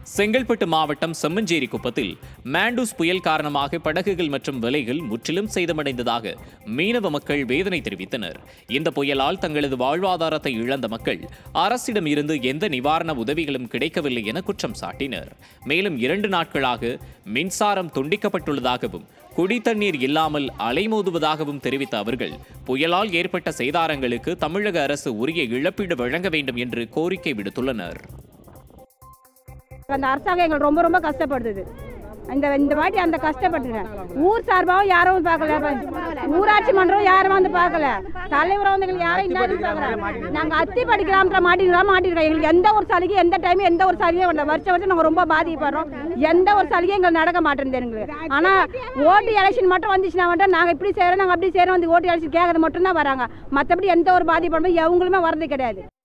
செங்கல்பட்டு மாவட்டம் செம்மஞ்சேரி குப்பத்தில் மாண்டூஸ் புயல் காரணமாக படகுகள் மற்றும் விலைகள் முற்றிலும் சேதமடைந்ததாக மீனவ மக்கள் வேதனை தெரிவித்தனர் இந்த புயலால் தங்களது வாழ்வாதாரத்தை இழந்த மக்கள் அரசிடம் இருந்து எந்த நிவாரண உதவிகளும் கிடைக்கவில்லை என குற்றம் சாட்டினர் மேலும் இரண்டு நாட்களாக மின்சாரம் துண்டிக்கப்பட்டுள்ளதாகவும் குடித்தண்ணீர் இல்லாமல் அலைமோதுவதாகவும் தெரிவித்த அவர்கள் புயலால் ஏற்பட்ட சேதாரங்களுக்கு தமிழக அரசு உரிய இழப்பீடு வழங்க வேண்டும் என்று கோரிக்கை விடுத்துள்ளனர் அந்த அரசாங்கம் எங்களை ரொம்ப ரொம்ப கஷ்டப்படுத்துது இந்த இந்த வாட்டி அந்த கஷ்டப்பட்டுட்டேன் ஊர் சார்பாகவும் யாரும் பார்க்கல ஊராட்சி மன்றம் யாரும் வந்து பார்க்கல தலைவரும் வந்து எங்களுக்கு யாரும் இல்லாத பார்க்கல நாங்கள் அத்தி படிக்கலாம்ன்ற மாட்டிருக்கோம் மாட்டிருக்கோம் எங்களுக்கு எந்த ஒரு சலுகை எந்த டைம் எந்த ஒரு சலுகையும் இல்லை வருஷம் வருஷம் நாங்கள் ரொம்ப பாதிக்கப்படுறோம் எந்த ஒரு சலுகையும் எங்களுக்கு நடக்க மாட்டேங்குது எங்களுக்கு ஆனால் ஓட்டு எலெக்ஷன் மட்டும் வந்துச்சுன்னா மட்டும் நாங்கள் இப்படி செய்கிறோம் நாங்கள் அப்படி செய்கிறோம் வந்து ஓட்டு எலெக்ஷன் கேட்கறது மட்டும்தான் வராங்க மற்றபடி எந்த ஒரு பாதிப்பு எவங்களுமே வரது கிடையாது